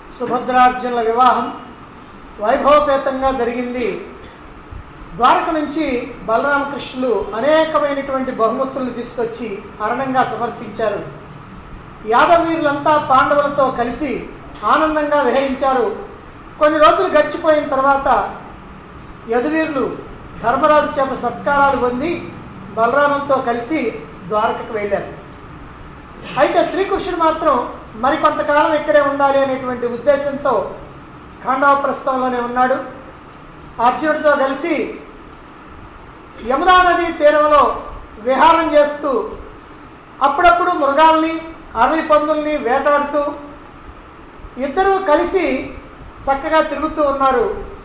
సుభద్రార్జునుల వివాహం వైభవపేతంగా జరిగింది ద్వారక నుంచి బలరామకృష్ణులు అనేకమైనటువంటి బహుమతులను తీసుకొచ్చి అరణంగా సమర్పించారు యాదవీరులంతా పాండవులతో కలిసి ఆనందంగా విహరించారు కొన్ని రోజులు గడిచిపోయిన తర్వాత యదువీరులు ధర్మరాజు చేత సత్కారాలు పొంది బలరామంతో కలిసి ద్వారకకు వెళ్ళారు అయితే శ్రీకృష్ణుడు మాత్రం మరికొంతకాలం ఇక్కడే ఉండాలి అనేటువంటి ఉద్దేశంతో ఖాండవ ప్రస్థంలోనే ఉన్నాడు అర్జునుడితో కలిసి యమునా నది తీరంలో విహారం చేస్తూ అప్పుడప్పుడు మృగాల్ని అడవి పందుల్ని వేటాడుతూ ఇద్దరూ కలిసి చక్కగా తిరుగుతూ ఉన్నారు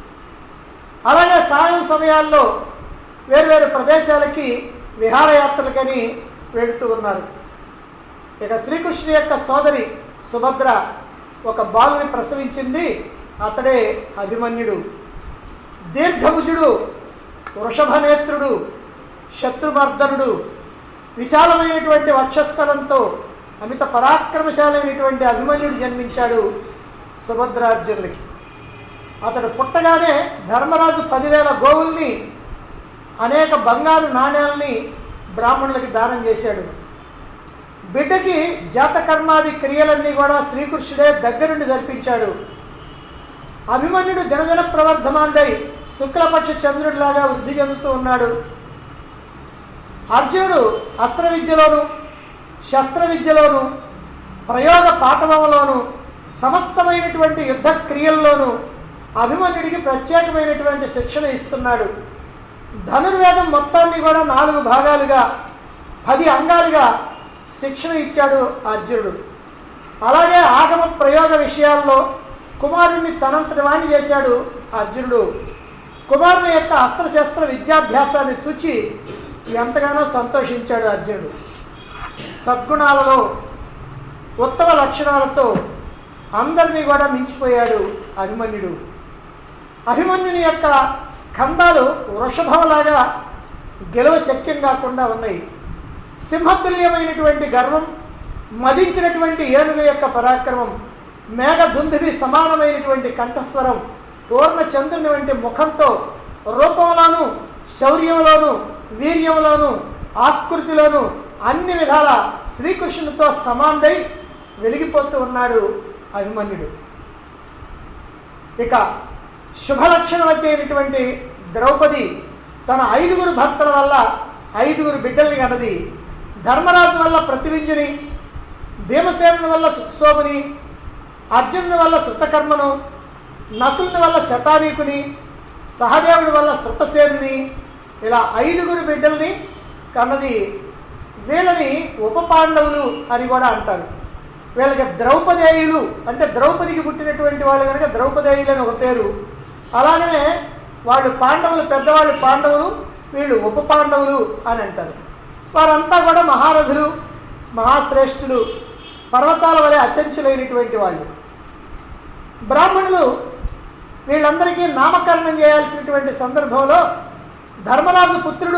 అలాగే సాయం సమయాల్లో వేర్వేరు ప్రదేశాలకి విహారయాత్రలకని వెళుతూ ఉన్నారు ఇక శ్రీకృష్ణుని యొక్క సోదరి సుభద్ర ఒక బాలుని ప్రసవించింది అతడే అభిమన్యుడు దీర్ఘభుజుడు వృషభనేత్రుడు శత్రుమర్దనుడు విశాలమైనటువంటి వక్షస్థలంతో అమిత పరాక్రమశాలైనటువంటి అభిమన్యుడు జన్మించాడు సుభద్రార్జునుడికి అతడు పుట్టగానే ధర్మరాజు పదివేల గోవుల్ని అనేక బంగారు నాణ్యాలని బ్రాహ్మణులకి దానం చేశాడు బిడ్డకి జాతకర్మాది క్రియలన్నీ కూడా శ్రీకృష్ణుడే దగ్గరుండి జరిపించాడు అభిమన్యుడు దినదిన ప్రవర్ధమానుడై శుక్లపక్ష చంద్రుడిలాగా వృద్ధి చెందుతూ ఉన్నాడు అర్జునుడు అస్త్ర విద్యలోను శస్త్ర విద్యలోను ప్రయోగ పాఠవంలోను సమస్తమైనటువంటి యుద్ధ క్రియల్లోనూ అభిమన్యుడికి ప్రత్యేకమైనటువంటి శిక్షణ ఇస్తున్నాడు ధనుర్వేదం మొత్తాన్ని కూడా నాలుగు భాగాలుగా పది అంగాలుగా శిక్షణ ఇచ్చాడు అర్జునుడు అలాగే ఆగమ ప్రయోగ విషయాల్లో కుమారుణ్ణి తనంతటి వాణ్ణి చేశాడు అర్జునుడు కుమారుని యొక్క అస్త్రశస్త్ర విద్యాభ్యాసాన్ని చూచి ఎంతగానో సంతోషించాడు అర్జునుడు సద్గుణాలలో ఉత్తమ లక్షణాలతో అందరినీ కూడా మించిపోయాడు అభిమన్యుడు అభిమన్యుని యొక్క స్కందాలు వృషభంలాగా గెలవ శక్యం కాకుండా ఉన్నాయి సింహతుల్యమైనటువంటి గర్వం మదించినటువంటి ఏనుగు యొక్క పరాక్రమం మేఘ దుందువి సమానమైనటువంటి కంఠస్వరం పూర్ణ చంద్రుని వంటి ముఖంతో రూపంలోను శౌర్యంలోను వీర్యంలోను ఆకృతిలోను అన్ని విధాల శ్రీకృష్ణునితో సమానుడై వెలిగిపోతూ ఉన్నాడు అభిమన్యుడు ఇక శుభలక్షణవతి అయినటువంటి ద్రౌపది తన ఐదుగురు భక్తుల వల్ల ఐదుగురు బిడ్డల్ని కన్నది ధర్మరాజు వల్ల ప్రతివింజుని భీమసేనుని వల్ల సుత్సోముని అర్జునుని వల్ల శృతకర్మను నకులుని వల్ల శతానీకుని సహదేవుడి వల్ల శృతసేనుని ఇలా ఐదుగురు బిడ్డల్ని కన్నది వీళ్ళని ఉప పాండవులు అని కూడా అంటారు వీళ్ళకి ద్రౌపదేయులు అంటే ద్రౌపదికి పుట్టినటువంటి వాళ్ళు కనుక ద్రౌపదేయులు అని ఒక పేరు అలాగనే వాళ్ళు పాండవులు పెద్దవాళ్ళు పాండవులు వీళ్ళు ఉప పాండవులు అని అంటారు వారంతా కూడా మహారథులు మహాశ్రేష్ఠులు పర్వతాల వలె అచంచులైనటువంటి వాళ్ళు బ్రాహ్మణులు వీళ్ళందరికీ నామకరణం చేయాల్సినటువంటి సందర్భంలో ధర్మరాజు పుత్రుడు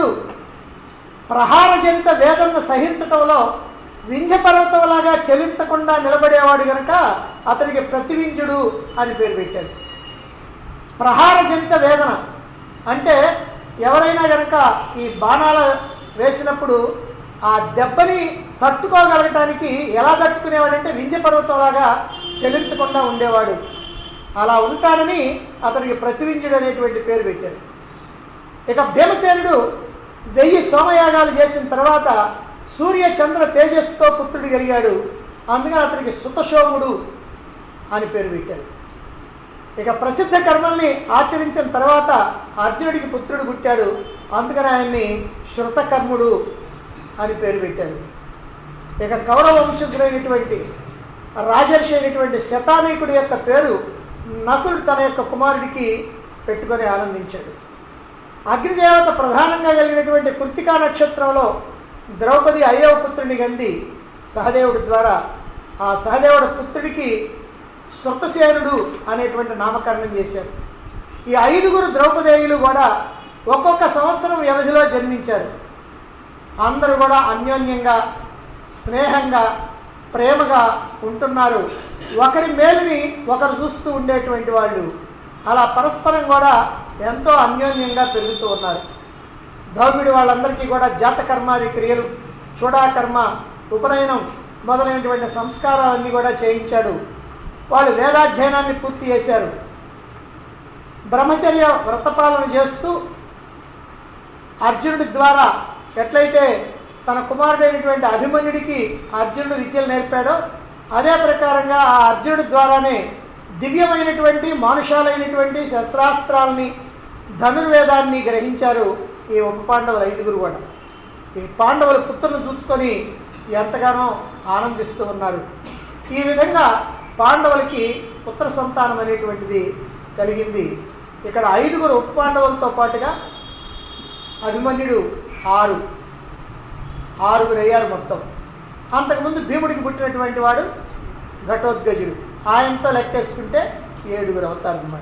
ప్రహారజనిత వేదనను సహించటంలో వింధ్య పర్వతంలాగా చెలించకుండా నిలబడేవాడు గనక అతనికి ప్రతివింజుడు అని పేరు పెట్టారు ప్రహారజనిత వేదన అంటే ఎవరైనా గనక ఈ బాణాల వేసినప్పుడు ఆ దెబ్బని తట్టుకోగలగటానికి ఎలా తట్టుకునేవాడంటే వింధ్య పర్వతంలాగా చెలించకుండా ఉండేవాడు అలా ఉంటాడని అతనికి ప్రతివింజుడు అనేటువంటి పేరు పెట్టారు ఇక భీమసేనుడు వెయ్యి సోమయాగాలు చేసిన తర్వాత సూర్య చంద్ర తేజస్సుతో పుత్రుడు కలిగాడు అందుకని అతనికి సుతశోముడు అని పేరు పెట్టారు ఇక ప్రసిద్ధ కర్మల్ని ఆచరించిన తర్వాత అర్జునుడికి పుత్రుడు పుట్టాడు అందుకని ఆయన్ని శృతకర్ముడు అని పేరు పెట్టారు ఇక కౌరవ వంశజులైనటువంటి రాజర్షి అయినటువంటి శతానీకుడి యొక్క పేరు నకులుడు తన యొక్క కుమారుడికి పెట్టుకొని ఆనందించాడు అగ్నిదేవత ప్రధానంగా కలిగినటువంటి కృతికా నక్షత్రంలో ద్రౌపది ఐదవ పుత్రుని గంది సహదేవుడి ద్వారా ఆ సహదేవుడి పుత్రుడికి శృతసేనుడు అనేటువంటి నామకరణం చేశారు ఈ ఐదుగురు ద్రౌపదేయులు కూడా ఒక్కొక్క సంవత్సరం వ్యవధిలో జన్మించారు అందరూ కూడా అన్యోన్యంగా స్నేహంగా ప్రేమగా ఉంటున్నారు ఒకరి మేలుని ఒకరు చూస్తూ ఉండేటువంటి వాళ్ళు అలా పరస్పరం కూడా ఎంతో అన్యోన్యంగా పెరుగుతూ ఉన్నారు ధౌమిడి వాళ్ళందరికీ కూడా జాతకర్మాది క్రియలు చూడాకర్మ ఉపనయనం మొదలైనటువంటి సంస్కారాలన్నీ కూడా చేయించాడు వాళ్ళు వేదాధ్యయనాన్ని పూర్తి చేశారు బ్రహ్మచర్య వ్రతపాలన చేస్తూ అర్జునుడి ద్వారా ఎట్లయితే తన కుమారుడైనటువంటి అభిమన్యుడికి అర్జునుడు విద్యలు నేర్పాడో అదే ప్రకారంగా ఆ అర్జునుడి ద్వారానే దివ్యమైనటువంటి మానుషాలైనటువంటి శస్త్రాస్త్రాలని ధనుర్వేదాన్ని గ్రహించారు ఈ ఉప పాండవులు ఐదుగురు కూడా ఈ పాండవుల పుత్రులను చూసుకొని ఎంతగానో ఆనందిస్తూ ఉన్నారు ఈ విధంగా పాండవులకి పుత్ర సంతానం అనేటువంటిది కలిగింది ఇక్కడ ఐదుగురు ఉప పాండవులతో పాటుగా అభిమన్యుడు ఆరు ఆరుగురు అయ్యారు మొత్తం అంతకుముందు భీముడికి పుట్టినటువంటి వాడు ఘటోద్గజుడు ఆయనతో లెక్కేసుకుంటే ఏడుగురు అవుతారన్నమాట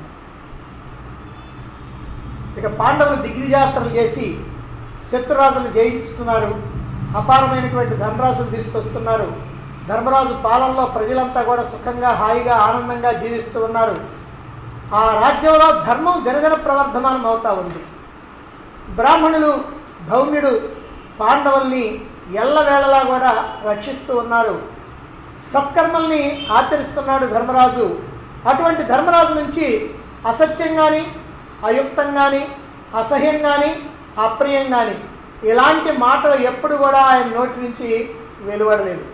ఇక పాండవులు దిగ్విజాత్రలు చేసి శత్రురాజులు జయించుతున్నారు అపారమైనటువంటి ధనరాశులు తీసుకొస్తున్నారు ధర్మరాజు పాలనలో ప్రజలంతా కూడా సుఖంగా హాయిగా ఆనందంగా జీవిస్తూ ఉన్నారు ఆ రాజ్యంలో ధర్మం దినదిన ప్రవర్ధమానం అవుతా ఉంది బ్రాహ్మణులు ధౌమ్యుడు పాండవుల్ని ఎల్లవేళలా కూడా రక్షిస్తూ ఉన్నారు సత్కర్మల్ని ఆచరిస్తున్నాడు ధర్మరాజు అటువంటి ధర్మరాజు నుంచి అసత్యం కానీ అయుక్తం కానీ అసహ్యం కానీ అప్రియం కానీ ఇలాంటి మాటలు ఎప్పుడు కూడా ఆయన నోటి నుంచి వెలువడలేదు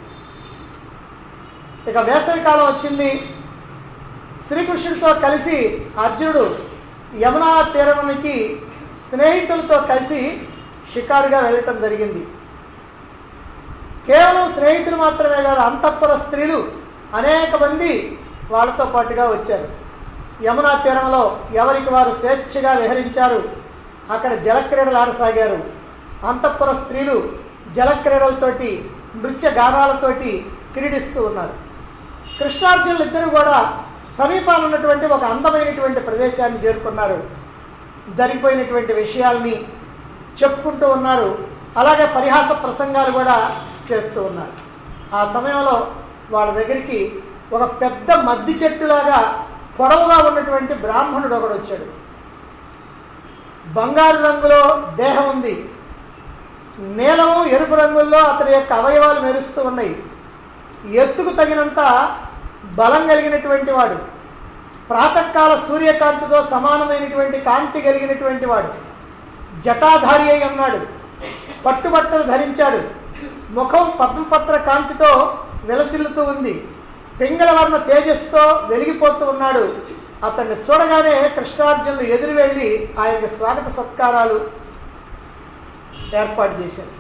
ఇక వేసవికాలం వచ్చింది శ్రీకృష్ణుడితో కలిసి అర్జునుడు యమునా తీరానికి స్నేహితులతో కలిసి షికారుగా వెళ్ళటం జరిగింది కేవలం స్నేహితులు మాత్రమే కాదు అంతఃపుర స్త్రీలు అనేక మంది వాళ్ళతో పాటుగా వచ్చారు యమునా తీరంలో ఎవరికి వారు స్వేచ్ఛగా విహరించారు అక్కడ జలక్రీడలు ఆడసాగారు అంతఃపుర స్త్రీలు జలక్రీడలతోటి నృత్య గానాలతోటి క్రీడిస్తూ ఉన్నారు కృష్ణార్జునులు ఇద్దరు కూడా సమీపాలు ఉన్నటువంటి ఒక అందమైనటువంటి ప్రదేశాన్ని చేరుకున్నారు జరిగిపోయినటువంటి విషయాల్ని చెప్పుకుంటూ ఉన్నారు అలాగే పరిహాస ప్రసంగాలు కూడా చేస్తూ ఉన్నారు ఆ సమయంలో వాళ్ళ దగ్గరికి ఒక పెద్ద మద్ది చెట్టులాగా పొడవుగా ఉన్నటువంటి బ్రాహ్మణుడు ఒకడు వచ్చాడు బంగారు రంగులో దేహం ఉంది నీలము ఎరుపు రంగుల్లో అతని యొక్క అవయవాలు మెరుస్తూ ఉన్నాయి ఎత్తుకు తగినంత బలం కలిగినటువంటి వాడు ప్రాతకాల సూర్యకాంతితో సమానమైనటువంటి కాంతి కలిగినటువంటి వాడు జటాధారి అయి ఉన్నాడు పట్టుబట్టలు ధరించాడు ముఖం పద్మపత్ర కాంతితో విలసిల్లుతూ ఉంది పింగళవర్ణ తేజస్తో వెలిగిపోతూ ఉన్నాడు అతన్ని చూడగానే కృష్ణార్జునులు ఎదురు వెళ్ళి ఆయనకు స్వాగత సత్కారాలు ఏర్పాటు చేశారు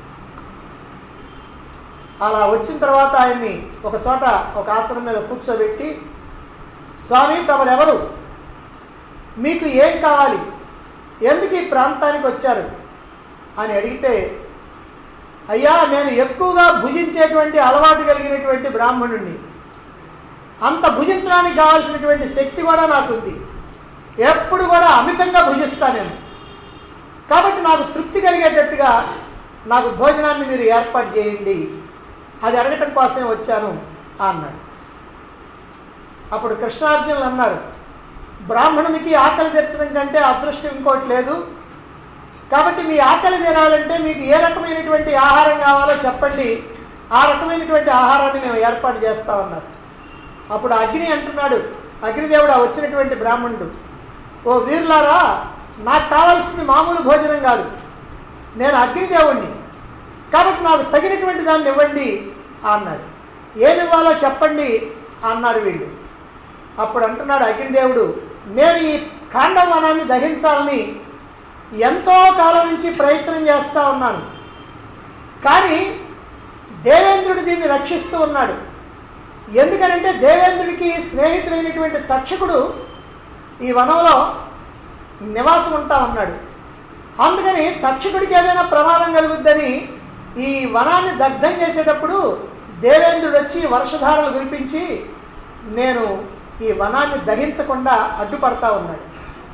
అలా వచ్చిన తర్వాత ఆయన్ని ఒక చోట ఒక ఆసనం మీద కూర్చోబెట్టి స్వామి తమరెవరు మీకు ఏం కావాలి ఎందుకు ఈ ప్రాంతానికి వచ్చారు అని అడిగితే అయ్యా నేను ఎక్కువగా భుజించేటువంటి అలవాటు కలిగినటువంటి బ్రాహ్మణుణ్ణి అంత భుజించడానికి కావాల్సినటువంటి శక్తి కూడా నాకుంది ఎప్పుడు కూడా అమితంగా భుజిస్తా నేను కాబట్టి నాకు తృప్తి కలిగేటట్టుగా నాకు భోజనాన్ని మీరు ఏర్పాటు చేయండి అది అడగటం కోసమే వచ్చాను అన్నాడు అప్పుడు కృష్ణార్జునులు అన్నారు బ్రాహ్మణునికి ఆకలి తీర్చడం కంటే అదృష్టం ఇంకోటి లేదు కాబట్టి మీ ఆకలి తీరాలంటే మీకు ఏ రకమైనటువంటి ఆహారం కావాలో చెప్పండి ఆ రకమైనటువంటి ఆహారాన్ని మేము ఏర్పాటు చేస్తామన్నారు అప్పుడు అగ్ని అంటున్నాడు అగ్నిదేవుడు ఆ వచ్చినటువంటి బ్రాహ్మణుడు ఓ వీరులారా నాకు కావాల్సింది మామూలు భోజనం కాదు నేను అగ్నిదేవుణ్ణి కాబట్టి నాకు తగినటువంటి దాన్ని ఇవ్వండి అన్నాడు ఏమి ఇవ్వాలో చెప్పండి అన్నారు వీళ్ళు అప్పుడు అంటున్నాడు అగ్నిదేవుడు నేను ఈ కాండవనాన్ని దహించాలని ఎంతో కాలం నుంచి ప్రయత్నం చేస్తూ ఉన్నాను కానీ దేవేంద్రుడు దీన్ని రక్షిస్తూ ఉన్నాడు ఎందుకనంటే దేవేంద్రుడికి స్నేహితుడైనటువంటి తక్షకుడు ఈ వనంలో నివాసం ఉంటా ఉన్నాడు అందుకని తక్షకుడికి ఏదైనా ప్రమాదం కలుగుద్దని ఈ వనాన్ని దగ్ధం చేసేటప్పుడు దేవేంద్రుడు వచ్చి వర్షధారలు కురిపించి నేను ఈ వనాన్ని దహించకుండా అడ్డుపడతా ఉన్నాడు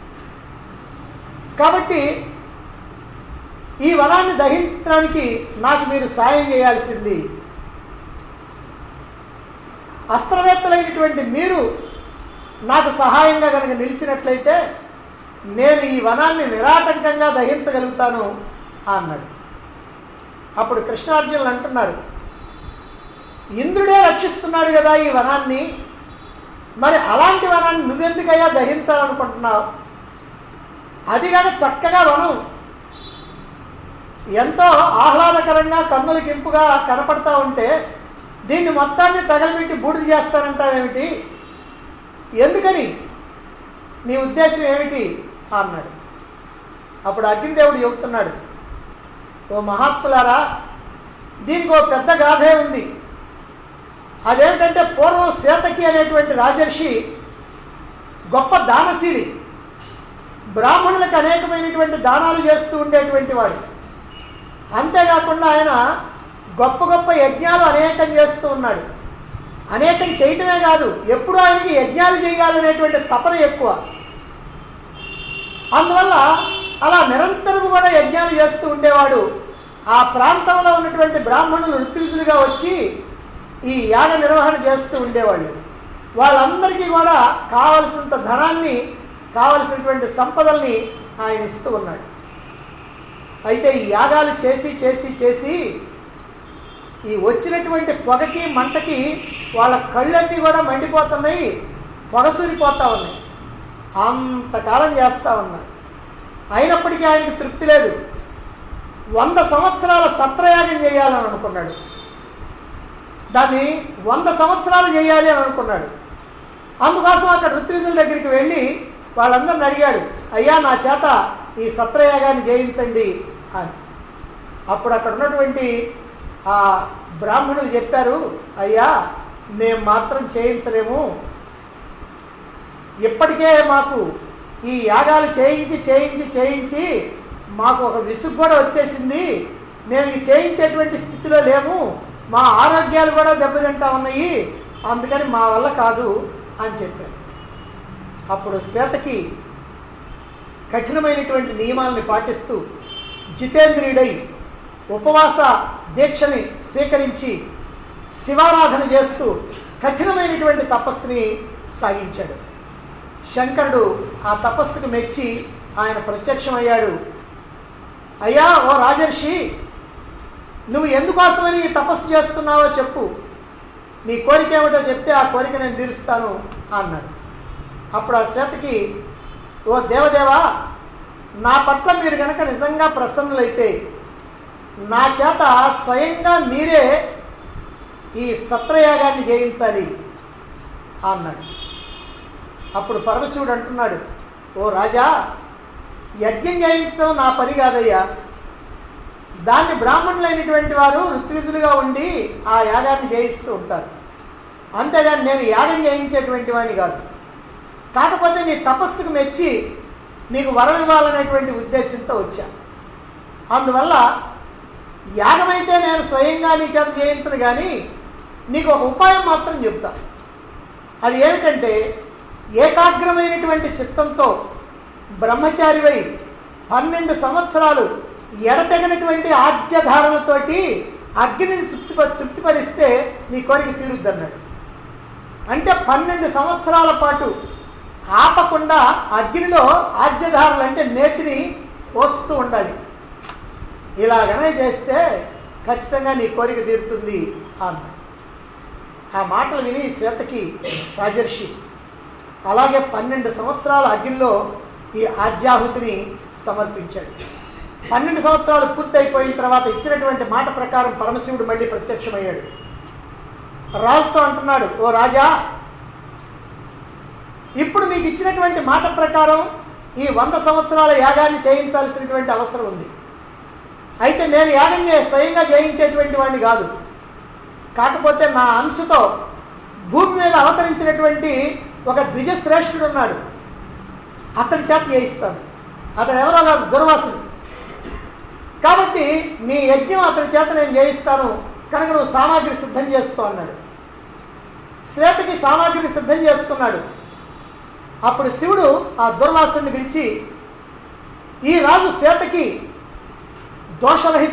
కాబట్టి ఈ వనాన్ని దహించడానికి నాకు మీరు సాయం చేయాల్సింది అస్త్రవేత్తలైనటువంటి మీరు నాకు సహాయంగా కనుక నిలిచినట్లయితే నేను ఈ వనాన్ని నిరాటంకంగా దహించగలుగుతాను అన్నాడు అప్పుడు కృష్ణార్జునులు అంటున్నారు ఇంద్రుడే రక్షిస్తున్నాడు కదా ఈ వనాన్ని మరి అలాంటి వనాన్ని నువ్వెందుకయ్యా దహించాలనుకుంటున్నావు అది కాక చక్కగా వనం ఎంతో ఆహ్లాదకరంగా కన్నులకి ఇంపుగా కనపడతా ఉంటే దీన్ని మొత్తాన్ని తగలబెట్టి బూడిద చేస్తానంటావేమిటి ఎందుకని నీ ఉద్దేశం ఏమిటి అన్నాడు అప్పుడు అగ్నిదేవుడు చెబుతున్నాడు ఓ మహాత్ములారా దీనికి ఓ పెద్ద గాథే ఉంది అదేమిటంటే పూర్వం సీతకి అనేటువంటి రాజర్షి గొప్ప దానశీలి బ్రాహ్మణులకు అనేకమైనటువంటి దానాలు చేస్తూ ఉండేటువంటి వాడు అంతేకాకుండా ఆయన గొప్ప గొప్ప యజ్ఞాలు అనేకం చేస్తూ ఉన్నాడు అనేకం చేయటమే కాదు ఎప్పుడు ఆయనకి యజ్ఞాలు చేయాలనేటువంటి తపన ఎక్కువ అందువల్ల అలా నిరంతరం కూడా యజ్ఞాలు చేస్తూ ఉండేవాడు ఆ ప్రాంతంలో ఉన్నటువంటి బ్రాహ్మణులు ఋత్విజులుగా వచ్చి ఈ యాగ నిర్వహణ చేస్తూ ఉండేవాళ్ళు వాళ్ళందరికీ కూడా కావలసినంత ధనాన్ని కావలసినటువంటి సంపదల్ని ఆయన ఇస్తూ ఉన్నాడు అయితే ఈ యాగాలు చేసి చేసి చేసి ఈ వచ్చినటువంటి పొగకి మంటకి వాళ్ళ కళ్ళన్నీ కూడా మండిపోతున్నాయి పొగసూరిపోతా ఉన్నాయి అంతకాలం చేస్తూ ఉన్నారు అయినప్పటికీ ఆయనకు తృప్తి లేదు వంద సంవత్సరాల సత్రయాగం చేయాలని అనుకున్నాడు దాన్ని వంద సంవత్సరాలు చేయాలి అని అనుకున్నాడు అందుకోసం అక్కడ ఋత్విజుల దగ్గరికి వెళ్ళి వాళ్ళందరిని అడిగాడు అయ్యా నా చేత ఈ సత్రయాగాన్ని చేయించండి అని అప్పుడు అక్కడ ఉన్నటువంటి ఆ బ్రాహ్మణులు చెప్పారు అయ్యా మేము మాత్రం చేయించలేము ఇప్పటికే మాకు ఈ యాగాలు చేయించి చేయించి చేయించి మాకు ఒక విసుగు కూడా వచ్చేసింది మేము ఇది చేయించేటువంటి స్థితిలో లేము మా ఆరోగ్యాలు కూడా దెబ్బతింటా ఉన్నాయి అందుకని మా వల్ల కాదు అని చెప్పారు అప్పుడు శ్వేతకి కఠినమైనటువంటి నియమాల్ని పాటిస్తూ జితేంద్రియుడై ఉపవాస దీక్షని స్వీకరించి శివారాధన చేస్తూ కఠినమైనటువంటి తపస్సుని సాగించాడు శంకరుడు ఆ తపస్సుకు మెచ్చి ఆయన ప్రత్యక్షమయ్యాడు అయ్యా ఓ రాజర్షి నువ్వు ఎందుకోసమని ఈ తపస్సు చేస్తున్నావో చెప్పు నీ కోరిక ఏమిటో చెప్తే ఆ కోరిక నేను తీరుస్తాను అన్నాడు అప్పుడు ఆ శ్వేతకి ఓ దేవదేవా నా పట్ల మీరు గనక నిజంగా ప్రసన్నులైతే నా చేత స్వయంగా మీరే ఈ సత్రయాగాన్ని చేయించాలి అన్నాడు అప్పుడు పరమశివుడు అంటున్నాడు ఓ రాజా యజ్ఞం చేయించడం నా పని కాదయ్యా దాన్ని బ్రాహ్మణులైనటువంటి వారు ఋత్విజులుగా ఉండి ఆ యాగాన్ని చేయిస్తూ ఉంటారు అంతేగాని నేను యాగం చేయించేటువంటి వాడిని కాదు కాకపోతే నీ తపస్సుకు మెచ్చి నీకు వరం ఇవ్వాలనేటువంటి ఉద్దేశంతో వచ్చా అందువల్ల యాగమైతే నేను స్వయంగా నీ చేత చేయించను కానీ నీకు ఒక ఉపాయం మాత్రం చెప్తా అది ఏమిటంటే ఏకాగ్రమైనటువంటి చిత్తంతో బ్రహ్మచారివై పన్నెండు సంవత్సరాలు ఎడతెగనటువంటి ఆద్యధారణతోటి అగ్నిని తృప్తి తృప్తిపరిస్తే నీ కోరిక తీరుద్దన్నాడు అంటే పన్నెండు సంవత్సరాల పాటు ఆపకుండా అగ్నిలో ఆద్యధారలు అంటే నేతిని పోస్తూ ఉండాలి ఇలాగనే చేస్తే ఖచ్చితంగా నీ కోరిక తీరుతుంది అన్నాడు ఆ మాటలు విని శ్వేతకి రాజర్షి అలాగే పన్నెండు సంవత్సరాల అగ్నిలో ఈ ఆజ్యాహుతిని సమర్పించాడు పన్నెండు సంవత్సరాలు పూర్తయిపోయిన తర్వాత ఇచ్చినటువంటి మాట ప్రకారం పరమశివుడు మళ్ళీ ప్రత్యక్షమయ్యాడు రాజుతో అంటున్నాడు ఓ రాజా ఇప్పుడు మీకు ఇచ్చినటువంటి మాట ప్రకారం ఈ వంద సంవత్సరాల యాగాన్ని చేయించాల్సినటువంటి అవసరం ఉంది అయితే నేను యాగం చే స్వయంగా చేయించేటువంటి వాడిని కాదు కాకపోతే నా అంశతో భూమి మీద అవతరించినటువంటి ఒక ద్విజశ్రేష్ఠుడు ఉన్నాడు అతడి చేత చేయిస్తాను అతడు ఎవరో కాదు దుర్వాసుడు కాబట్టి నీ యజ్ఞం అతని చేత నేను చేయిస్తాను కనుక నువ్వు సామాగ్రి సిద్ధం చేసుకో అన్నాడు శ్వేతకి సామాగ్రి సిద్ధం చేసుకున్నాడు అప్పుడు శివుడు ఆ దుర్వాసుని పిలిచి ఈ రాజు శ్వేతకి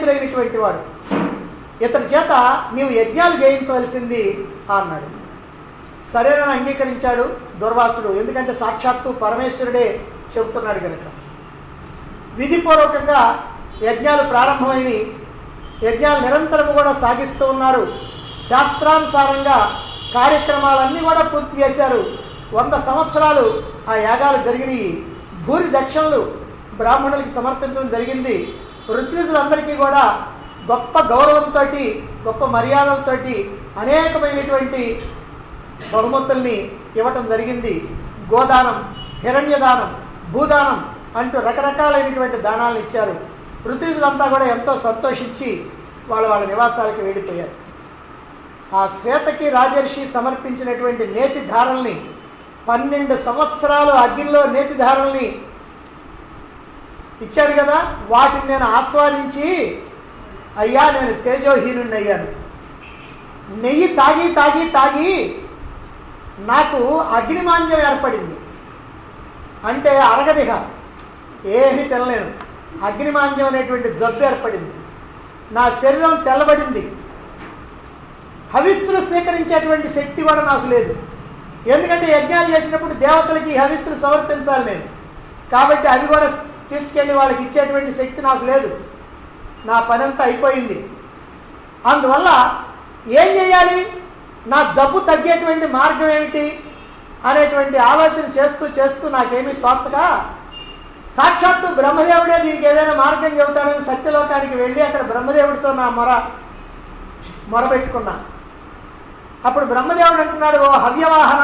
దోషరహితుడైనటువంటి వాడు ఇతని చేత నీవు యజ్ఞాలు చేయించవలసింది అన్నాడు సరేనని అంగీకరించాడు దుర్వాసుడు ఎందుకంటే సాక్షాత్తు పరమేశ్వరుడే చెబుతున్నాడు కనుక విధిపూర్వకంగా యజ్ఞాలు ప్రారంభమైనవి యజ్ఞాలు నిరంతరం కూడా సాగిస్తూ ఉన్నారు శాస్త్రానుసారంగా కార్యక్రమాలన్నీ కూడా పూర్తి చేశారు వంద సంవత్సరాలు ఆ యాగాలు జరిగినాయి భూరి దక్షిణలు బ్రాహ్మణులకి సమర్పించడం జరిగింది ఋత్విజులందరికీ కూడా గొప్ప గౌరవంతో గొప్ప మర్యాదలతోటి అనేకమైనటువంటి బహుమతుల్ని ఇవ్వటం జరిగింది గోదానం హిరణ్యదానం భూదానం అంటూ రకరకాలైనటువంటి దానాలను ఇచ్చారు ఋతువులంతా కూడా ఎంతో సంతోషించి వాళ్ళ వాళ్ళ నివాసాలకి వెళ్ళిపోయారు ఆ శ్వేతకి రాజర్షి సమర్పించినటువంటి నేతి ధారల్ని పన్నెండు సంవత్సరాలు అగ్నిలో నేతి ధారల్ని ఇచ్చాడు కదా వాటిని నేను ఆస్వాదించి అయ్యా నేను తేజోహీనుణ్ణి అయ్యాను నెయ్యి తాగి తాగి తాగి నాకు అగ్నిమాంద్యం ఏర్పడింది అంటే అరగదిగ ఏమీ తినలేను అగ్నిమాంద్యం అనేటువంటి జబ్బు ఏర్పడింది నా శరీరం తెల్లబడింది హవిస్సులు స్వీకరించేటువంటి శక్తి కూడా నాకు లేదు ఎందుకంటే యజ్ఞాలు చేసినప్పుడు దేవతలకి హవిస్సులు సమర్పించాలి నేను కాబట్టి అవి కూడా తీసుకెళ్ళి వాళ్ళకి ఇచ్చేటువంటి శక్తి నాకు లేదు నా పనంతా అయిపోయింది అందువల్ల ఏం చేయాలి నా జబ్బు తగ్గేటువంటి మార్గం ఏమిటి అనేటువంటి ఆలోచన చేస్తూ చేస్తూ నాకేమీ తోచగా సాక్షాత్తు బ్రహ్మదేవుడే దీనికి ఏదైనా మార్గం చెబుతాడని సత్యలోకానికి వెళ్ళి అక్కడ బ్రహ్మదేవుడితో నా మొర మొరపెట్టుకున్నా అప్పుడు బ్రహ్మదేవుడు అంటున్నాడు ఓ హవ్యవాహన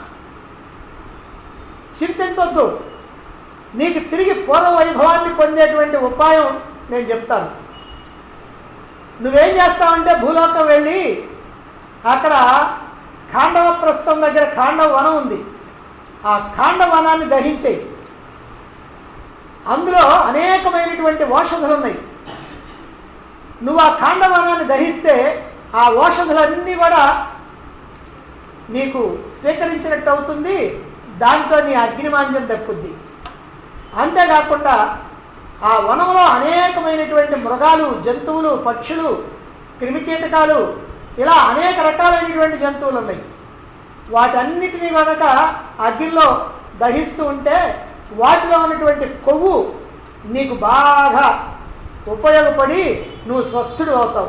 చింతించొద్దు నీకు తిరిగి పూర్వ వైభవాన్ని పొందేటువంటి ఉపాయం నేను చెప్తాను నువ్వేం చేస్తావంటే భూలోకం వెళ్ళి అక్కడ ఖాండవ ప్రస్థం దగ్గర ఖాండవ వనం ఉంది ఆ ఖాండవ వనాన్ని దహించేయి అందులో అనేకమైనటువంటి ఓషధులు ఉన్నాయి నువ్వు ఆ ఖాండవనాన్ని దహిస్తే ఆ ఓషధులన్నీ కూడా నీకు స్వీకరించినట్టు అవుతుంది దాంతో నీ అగ్నిమాంద్యం తప్పుద్ది అంతేకాకుండా ఆ వనంలో అనేకమైనటువంటి మృగాలు జంతువులు పక్షులు క్రిమికీటకాలు ఇలా అనేక రకాలైనటువంటి జంతువులు ఉన్నాయి వాటన్నిటినీ కనుక అగ్నిలో దహిస్తూ ఉంటే వాటిలో ఉన్నటువంటి కొవ్వు నీకు బాగా ఉపయోగపడి నువ్వు స్వస్థుడు అవుతావు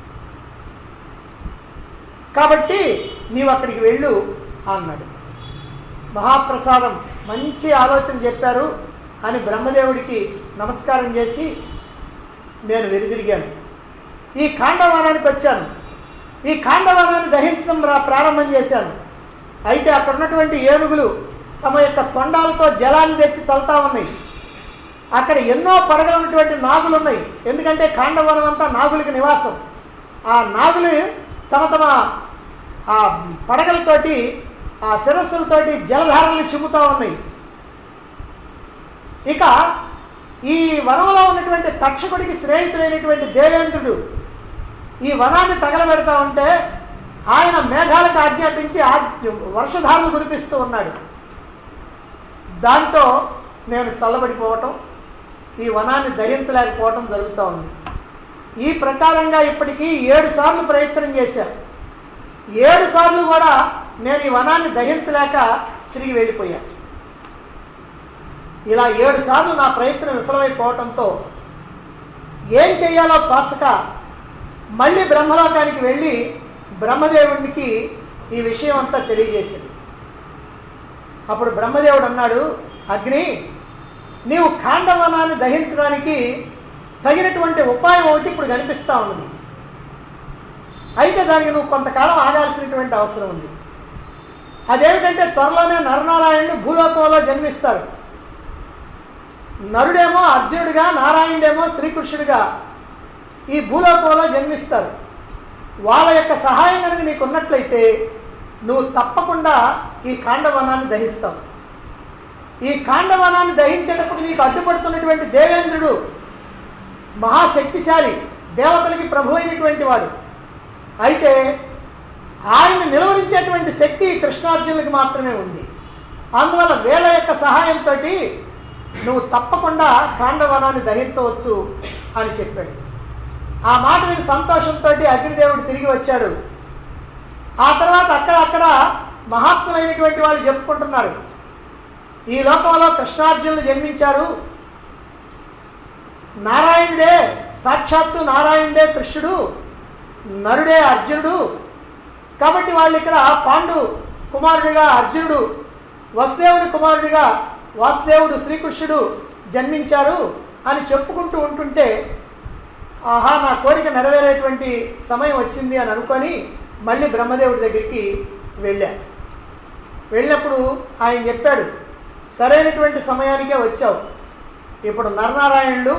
కాబట్టి నీవు అక్కడికి వెళ్ళు అన్నాడు మహాప్రసాదం మంచి ఆలోచన చెప్పారు అని బ్రహ్మదేవుడికి నమస్కారం చేసి నేను వెనుదిరిగాను ఈ కాండవనానికి వచ్చాను ఈ కాండవనాన్ని దహించడం రా- ప్రారంభం చేశాను అయితే అక్కడ ఉన్నటువంటి ఏనుగులు తమ యొక్క తొండాలతో జలాన్ని తెచ్చి చల్తా ఉన్నాయి అక్కడ ఎన్నో పడగలు ఉన్నటువంటి నాగులు ఉన్నాయి ఎందుకంటే కాండవనం అంతా నాగులకి నివాసం ఆ నాగులు తమ తమ ఆ పడగలతోటి ఆ శిరస్సులతోటి జలధారలను చిమ్ముతా ఉన్నాయి ఇక ఈ వనంలో ఉన్నటువంటి తక్షకుడికి స్నేహితుడైనటువంటి దేవేంద్రుడు ఈ వనాన్ని తగలబెడతా ఉంటే ఆయన మేఘాలకు ఆజ్ఞాపించి ఆ వర్షధారలు కురిపిస్తూ ఉన్నాడు దాంతో నేను చల్లబడిపోవటం ఈ వనాన్ని దహించలేకపోవటం జరుగుతూ ఉంది ఈ ప్రకారంగా ఇప్పటికీ ఏడు సార్లు ప్రయత్నం చేశాను ఏడు సార్లు కూడా నేను ఈ వనాన్ని దహించలేక తిరిగి వెళ్ళిపోయా ఇలా ఏడు సార్లు నా ప్రయత్నం విఫలమైపోవటంతో ఏం చేయాలో తోచక మళ్ళీ బ్రహ్మలోకానికి వెళ్ళి బ్రహ్మదేవునికి ఈ విషయం అంతా తెలియజేసింది అప్పుడు బ్రహ్మదేవుడు అన్నాడు అగ్ని నీవు ఖాండవనాన్ని దహించడానికి తగినటువంటి ఉపాయం ఒకటి ఇప్పుడు కనిపిస్తా ఉన్నది అయితే దానికి నువ్వు కొంతకాలం ఆగాల్సినటువంటి అవసరం ఉంది అదేమిటంటే త్వరలోనే నరనారాయణులు భూలోకంలో జన్మిస్తారు నరుడేమో అర్జునుడిగా నారాయణుడేమో శ్రీకృష్ణుడిగా ఈ భూలోకంలో జన్మిస్తారు వాళ్ళ యొక్క సహాయం కనుక నీకు ఉన్నట్లయితే నువ్వు తప్పకుండా ఈ కాండవనాన్ని దహిస్తావు ఈ కాండవనాన్ని దహించేటప్పుడు నీకు అడ్డుపడుతున్నటువంటి దేవేంద్రుడు మహాశక్తిశాలి దేవతలకి ప్రభు అయినటువంటి వాడు అయితే ఆయన నిలవరించేటువంటి శక్తి కృష్ణార్జునులకి మాత్రమే ఉంది అందువల్ల వీళ్ళ యొక్క సహాయంతో నువ్వు తప్పకుండా కాండవనాన్ని దహించవచ్చు అని చెప్పాడు ఆ మాట విని సంతోషంతో అగ్నిదేవుడు తిరిగి వచ్చాడు ఆ తర్వాత అక్కడ అక్కడ మహాత్ములైనటువంటి వాళ్ళు చెప్పుకుంటున్నారు ఈ లోకంలో కృష్ణార్జునులు జన్మించారు నారాయణుడే సాక్షాత్తు నారాయణుడే కృష్ణుడు నరుడే అర్జునుడు కాబట్టి వాళ్ళు ఇక్కడ పాండు కుమారుడిగా అర్జునుడు వసుదేవుని కుమారుడిగా వాసుదేవుడు శ్రీకృష్ణుడు జన్మించారు అని చెప్పుకుంటూ ఉంటుంటే ఆహా నా కోరిక నెరవేరేటువంటి సమయం వచ్చింది అని అనుకొని మళ్ళీ బ్రహ్మదేవుడి దగ్గరికి వెళ్ళా వెళ్ళినప్పుడు ఆయన చెప్పాడు సరైనటువంటి సమయానికే వచ్చావు ఇప్పుడు నరనారాయణులు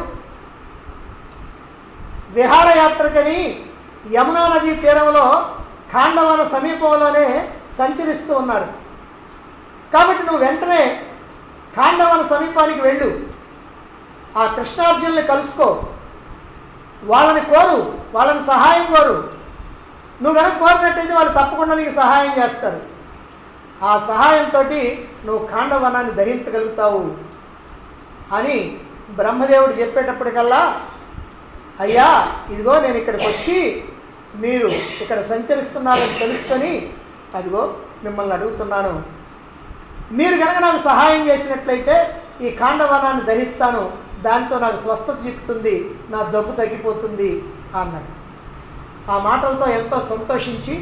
విహారయాత్రకని యమునా నదీ తీరంలో ఖాండవన సమీపంలోనే సంచరిస్తూ ఉన్నారు కాబట్టి నువ్వు వెంటనే ఖాండవన సమీపానికి వెళ్ళు ఆ కృష్ణార్జునుల్ని కలుసుకో వాళ్ళని కోరు వాళ్ళని సహాయం కోరు నువ్వు కనుక కోరినట్టయితే వాళ్ళు తప్పకుండా నీకు సహాయం చేస్తారు ఆ సహాయంతో నువ్వు ఖాండవనాన్ని దహించగలుగుతావు అని బ్రహ్మదేవుడు చెప్పేటప్పటికల్లా అయ్యా ఇదిగో నేను ఇక్కడికి వచ్చి మీరు ఇక్కడ సంచరిస్తున్నారని తెలుసుకొని అదిగో మిమ్మల్ని అడుగుతున్నాను మీరు కనుక నాకు సహాయం చేసినట్లయితే ఈ కాండవనాన్ని దహిస్తాను దాంతో నాకు స్వస్థత చిక్కుతుంది నా జబ్బు తగ్గిపోతుంది అన్నాడు ఆ మాటలతో ఎంతో సంతోషించి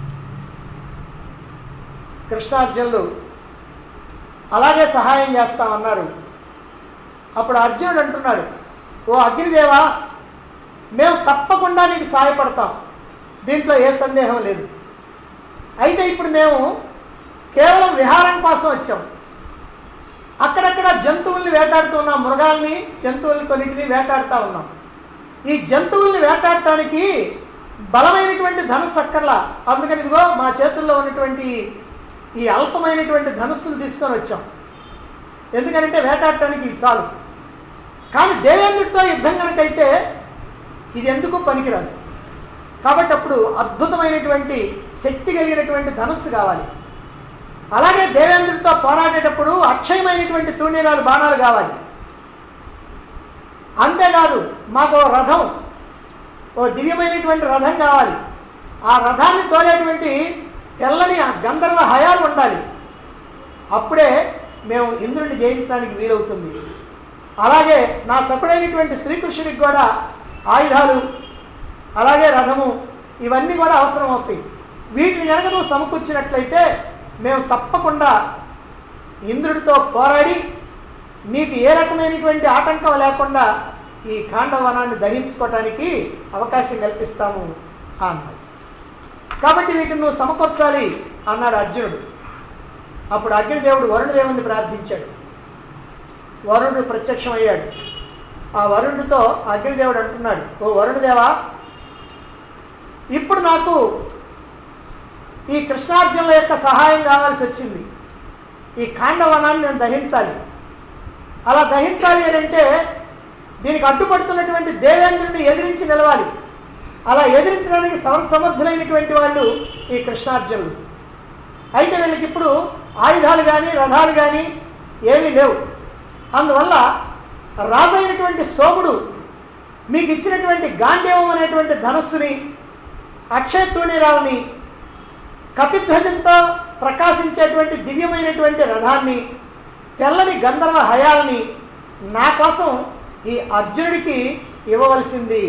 కృష్ణార్జునులు అలాగే సహాయం చేస్తామన్నారు అప్పుడు అర్జునుడు అంటున్నాడు ఓ అగ్నిదేవా మేము తప్పకుండా నీకు సహాయపడతాం దీంట్లో ఏ సందేహం లేదు అయితే ఇప్పుడు మేము కేవలం విహారం కోసం వచ్చాం అక్కడక్కడ జంతువుల్ని వేటాడుతూ ఉన్నాం మృగాల్ని జంతువుల్ని కొన్నింటిని వేటాడుతూ ఉన్నాం ఈ జంతువుల్ని వేటాడటానికి బలమైనటువంటి ధనుస్సు అక్కర్లా అందుకని ఇదిగో మా చేతుల్లో ఉన్నటువంటి ఈ అల్పమైనటువంటి ధనుస్సులు తీసుకొని వచ్చాం ఎందుకంటే వేటాడటానికి ఇది చాలు కానీ దేవేంద్రుడితో యుద్ధం కనుకైతే ఇది ఎందుకు పనికిరాదు కాబట్టి అప్పుడు అద్భుతమైనటువంటి శక్తి కలిగినటువంటి ధనుస్సు కావాలి అలాగే దేవేంద్రుడితో పోరాడేటప్పుడు అక్షయమైనటువంటి తూణీరాలు బాణాలు కావాలి అంతేకాదు మాకు ఓ రథం ఓ దివ్యమైనటువంటి రథం కావాలి ఆ రథాన్ని తోలేటువంటి తెల్లని ఆ గంధర్వ హయాలు ఉండాలి అప్పుడే మేము ఇంద్రుడిని జయించడానికి వీలవుతుంది అలాగే నా సకుడైనటువంటి శ్రీకృష్ణుడికి కూడా ఆయుధాలు అలాగే రథము ఇవన్నీ కూడా అవసరం అవుతాయి వీటిని కనుక నువ్వు సమకూర్చినట్లయితే మేము తప్పకుండా ఇంద్రుడితో పోరాడి నీకు ఏ రకమైనటువంటి ఆటంకం లేకుండా ఈ కాండవనాన్ని దహించుకోవటానికి అవకాశం కల్పిస్తాము అన్నాడు కాబట్టి వీటిని నువ్వు సమకూర్చాలి అన్నాడు అర్జునుడు అప్పుడు అగ్నిదేవుడు వరుణదేవుని ప్రార్థించాడు వరుణుడు ప్రత్యక్షమయ్యాడు ఆ వరుణుడితో అగ్నిదేవుడు అంటున్నాడు ఓ వరుణదేవా ఇప్పుడు నాకు ఈ కృష్ణార్జునుల యొక్క సహాయం కావాల్సి వచ్చింది ఈ కాండవనాన్ని నేను దహించాలి అలా దహించాలి అని అంటే దీనికి అడ్డుపడుతున్నటువంటి దేవేంద్రుడిని ఎదిరించి నిలవాలి అలా ఎదిరించడానికి సమర్థులైనటువంటి వాళ్ళు ఈ కృష్ణార్జునులు అయితే వీళ్ళకి ఇప్పుడు ఆయుధాలు కానీ రథాలు కానీ ఏమీ లేవు అందువల్ల రాజైనటువంటి సోముడు మీకు ఇచ్చినటువంటి గాంధేవం అనేటువంటి ధనస్సుని అక్షయ తూణీరావుని కపిధ్వజంతో ప్రకాశించేటువంటి దివ్యమైనటువంటి రథాన్ని తెల్లని గంధర్వ హయాల్ని నా కోసం ఈ అర్జునుడికి ఇవ్వవలసింది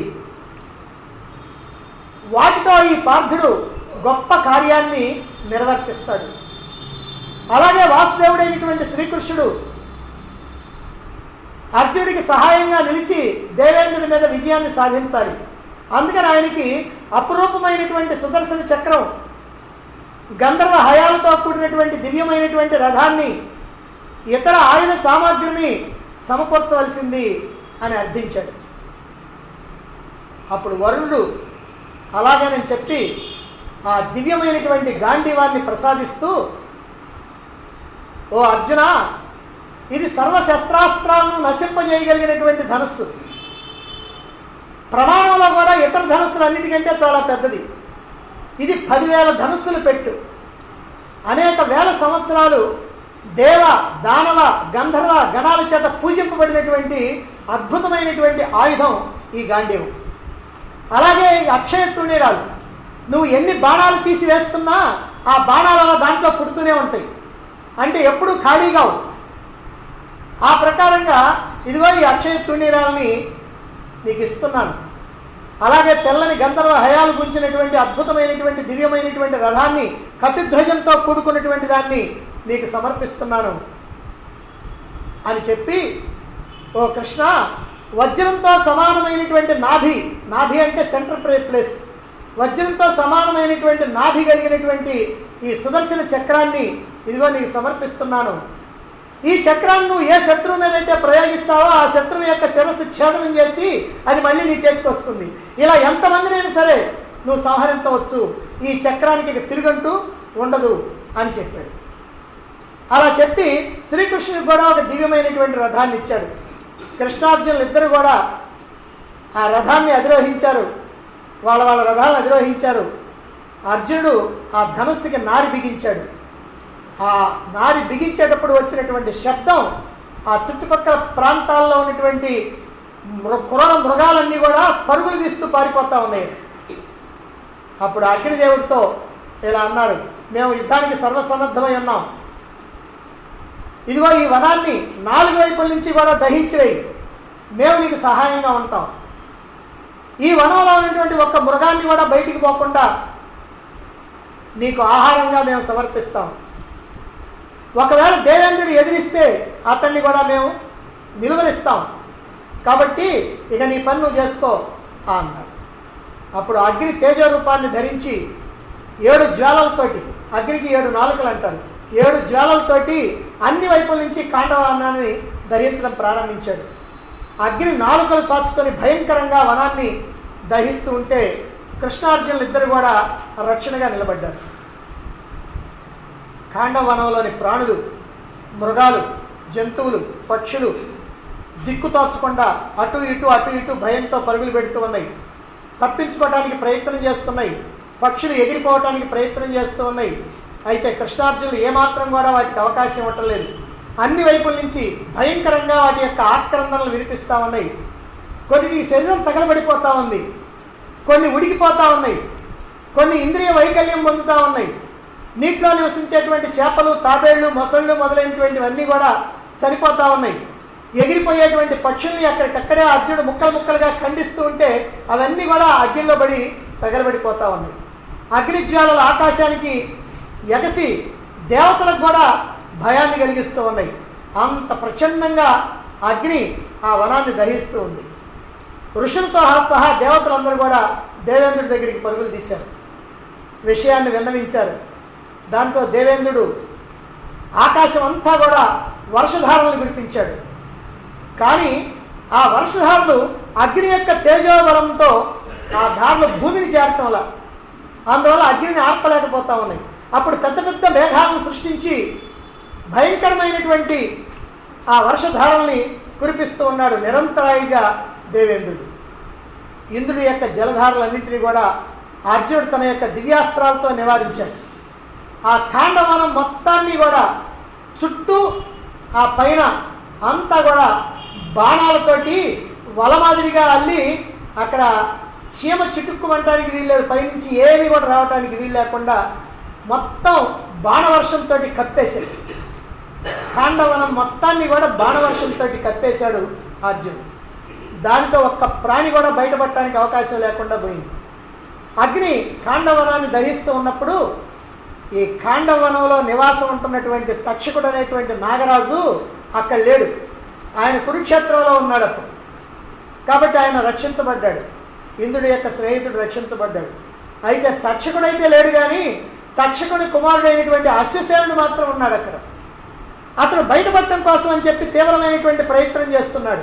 వాటితో ఈ పార్థుడు గొప్ప కార్యాన్ని నిర్వర్తిస్తాడు అలాగే వాసుదేవుడైనటువంటి శ్రీకృష్ణుడు అర్జునుడికి సహాయంగా నిలిచి దేవేంద్రుడి మీద విజయాన్ని సాధించాలి అందుకని ఆయనకి అపురూపమైనటువంటి సుదర్శన చక్రం గంధర్వ హయాలతో కూడినటువంటి దివ్యమైనటువంటి రథాన్ని ఇతర ఆయుధ సామాగ్రిని సమకూర్చవలసింది అని అర్థించాడు అప్పుడు వరుణుడు అలాగని చెప్పి ఆ దివ్యమైనటువంటి గాంధీవాన్ని ప్రసాదిస్తూ ఓ అర్జున ఇది సర్వ శస్త్రాస్త్రాలను నశింపజేయగలిగినటువంటి ధనుస్సు ప్రమాణంలో కూడా ఇతర ధనుస్సులు అన్నిటికంటే చాలా పెద్దది ఇది పదివేల ధనుస్సులు పెట్టు అనేక వేల సంవత్సరాలు దేవ దానవ గంధర్వ గణాల చేత పూజింపబడినటువంటి అద్భుతమైనటువంటి ఆయుధం ఈ గాంధీవం అలాగే ఈ అక్షయ తుణీరాలు నువ్వు ఎన్ని బాణాలు తీసి వేస్తున్నా ఆ బాణాలు అలా దాంట్లో పుడుతూనే ఉంటాయి అంటే ఎప్పుడూ ఖాళీగా ఉం. ఆ ప్రకారంగా ఇదిగో ఈ అక్షయ తుణీరాలని నీకు ఇస్తున్నాను అలాగే తెల్లని గంధర్వ హయాలు గుంచినటువంటి అద్భుతమైనటువంటి దివ్యమైనటువంటి రథాన్ని కపిధ్వజంతో కూడుకున్నటువంటి దాన్ని నీకు సమర్పిస్తున్నాను అని చెప్పి ఓ కృష్ణ వజ్రంతో సమానమైనటువంటి నాభి నాభి అంటే సెంటర్ ప్లేస్ వజ్రంతో సమానమైనటువంటి నాభి కలిగినటువంటి ఈ సుదర్శన చక్రాన్ని ఇదిగో నీకు సమర్పిస్తున్నాను ఈ చక్రాన్ని నువ్వు ఏ శత్రువు మీద అయితే ప్రయోగిస్తావో ఆ శత్రువు యొక్క శిరస్సు ఛేదనం చేసి అది మళ్ళీ నీ చేతికి వస్తుంది ఇలా ఎంతమందినైనా సరే నువ్వు సంహరించవచ్చు ఈ చక్రానికి ఇక తిరుగంటూ ఉండదు అని చెప్పాడు అలా చెప్పి శ్రీకృష్ణుడికి కూడా ఒక దివ్యమైనటువంటి రథాన్ని ఇచ్చాడు కృష్ణార్జునులు ఇద్దరు కూడా ఆ రథాన్ని అధిరోహించారు వాళ్ళ వాళ్ళ రథాలను అధిరోహించారు అర్జునుడు ఆ ధనస్సుకి నారి బిగించాడు ఆ నారి బిగించేటప్పుడు వచ్చినటువంటి శబ్దం ఆ చుట్టుపక్కల ప్రాంతాల్లో ఉన్నటువంటి మృ- క్రూర మృగాలన్నీ కూడా పరుగులు తీస్తూ పారిపోతా ఉన్నాయి అప్పుడు అగ్నిదేవుడితో ఇలా అన్నారు మేము యుద్ధానికి సర్వసన్నద్ధమై ఉన్నాం ఇదిగో ఈ వనాన్ని నాలుగు వైపుల నుంచి కూడా దహించివేయి మేము నీకు సహాయంగా ఉంటాం ఈ వనంలో ఉన్నటువంటి ఒక్క మృగాన్ని కూడా బయటికి పోకుండా నీకు ఆహారంగా మేము సమర్పిస్తాం ఒకవేళ దేవేంద్రుడు ఎదిరిస్తే అతన్ని కూడా మేము నిలువరిస్తాం కాబట్టి ఇక నీ పని నువ్వు చేసుకో అన్నాడు అప్పుడు అగ్ని తేజ రూపాన్ని ధరించి ఏడు జ్వాలలతోటి అగ్నికి ఏడు నాలుకలు అంటారు ఏడు జ్వాలలతోటి అన్ని వైపుల నుంచి కాండవానాన్ని ధరించడం ప్రారంభించాడు అగ్ని నాలుకలు చాచుకొని భయంకరంగా వనాన్ని దహిస్తూ ఉంటే కృష్ణార్జునులు ఇద్దరు కూడా రక్షణగా నిలబడ్డారు కాండవనంలోని ప్రాణులు మృగాలు జంతువులు పక్షులు దిక్కుతోచకుండా అటు ఇటు అటు ఇటు భయంతో పరుగులు పెడుతూ ఉన్నాయి తప్పించుకోవడానికి ప్రయత్నం చేస్తున్నాయి పక్షులు ఎగిరిపోవడానికి ప్రయత్నం చేస్తూ ఉన్నాయి అయితే కృష్ణార్జునులు ఏమాత్రం కూడా వాటికి అవకాశం ఇవ్వటం లేదు అన్ని వైపుల నుంచి భయంకరంగా వాటి యొక్క ఆక్రందనలు వినిపిస్తూ ఉన్నాయి కొన్నిటికి శరీరం తగలబడిపోతా ఉంది కొన్ని ఉడికిపోతా ఉన్నాయి కొన్ని ఇంద్రియ వైకల్యం పొందుతా ఉన్నాయి నీటిలో నివసించేటువంటి చేపలు తాబేళ్లు మొసళ్ళు మొదలైనటువంటివన్నీ కూడా చనిపోతా ఉన్నాయి ఎగిరిపోయేటువంటి పక్షుల్ని అక్కడికక్కడే అర్జునుడు ముక్కలు ముక్కలుగా ఖండిస్తూ ఉంటే అవన్నీ కూడా అగ్నిలో పడి తగలబడిపోతా ఉన్నాయి అగ్నిజ్వాలలు ఆకాశానికి ఎగసి దేవతలకు కూడా భయాన్ని కలిగిస్తూ ఉన్నాయి అంత ప్రచండంగా అగ్ని ఆ వనాన్ని దహిస్తూ ఉంది ఋషులతో సహా దేవతలందరూ కూడా దేవేంద్రుడి దగ్గరికి పరుగులు తీశారు విషయాన్ని విన్నవించారు దాంతో దేవేంద్రుడు ఆకాశం అంతా కూడా వర్షధారలను కురిపించాడు కానీ ఆ వర్షధారలు అగ్ని యొక్క తేజోబలంతో ఆ ధారలు భూమిని చేరటంలా అందువల్ల అగ్నిని ఆర్పలేకపోతా ఉన్నాయి అప్పుడు పెద్ద పెద్ద మేఘాలను సృష్టించి భయంకరమైనటువంటి ఆ వర్షధారల్ని కురిపిస్తూ ఉన్నాడు నిరంతరాయిగా దేవేంద్రుడు ఇంద్రుడి యొక్క జలధారలన్నింటినీ కూడా అర్జునుడు తన యొక్క దివ్యాస్త్రాలతో నివారించాడు ఆ కాండవనం మొత్తాన్ని కూడా చుట్టూ ఆ పైన అంతా కూడా బాణాలతోటి వల మాదిరిగా అల్లి అక్కడ చీమ చిటుక్కుమంటానికి వీల్లేదు పైనుంచి ఏమి కూడా రావడానికి వీలు లేకుండా మొత్తం బాణవర్షంతో కప్పేశాడు కాండవనం మొత్తాన్ని కూడా బాణవర్షంతో కప్పేశాడు అర్జునుడు దానితో ఒక్క ప్రాణి కూడా బయటపడటానికి అవకాశం లేకుండా పోయింది అగ్ని కాండవనాన్ని దహిస్తూ ఉన్నప్పుడు ఈ కాండవనంలో నివాసం ఉంటున్నటువంటి తక్షకుడు అనేటువంటి నాగరాజు అక్కడ లేడు ఆయన కురుక్షేత్రంలో ఉన్నాడు అప్పుడు కాబట్టి ఆయన రక్షించబడ్డాడు ఇంద్రుడి యొక్క స్నేహితుడు రక్షించబడ్డాడు అయితే తక్షకుడైతే లేడు కానీ తక్షకుడి కుమారుడైనటువంటి అశ్వసేనుడు మాత్రం ఉన్నాడు అక్కడ అతను బయటపడటం కోసం అని చెప్పి తీవ్రమైనటువంటి ప్రయత్నం చేస్తున్నాడు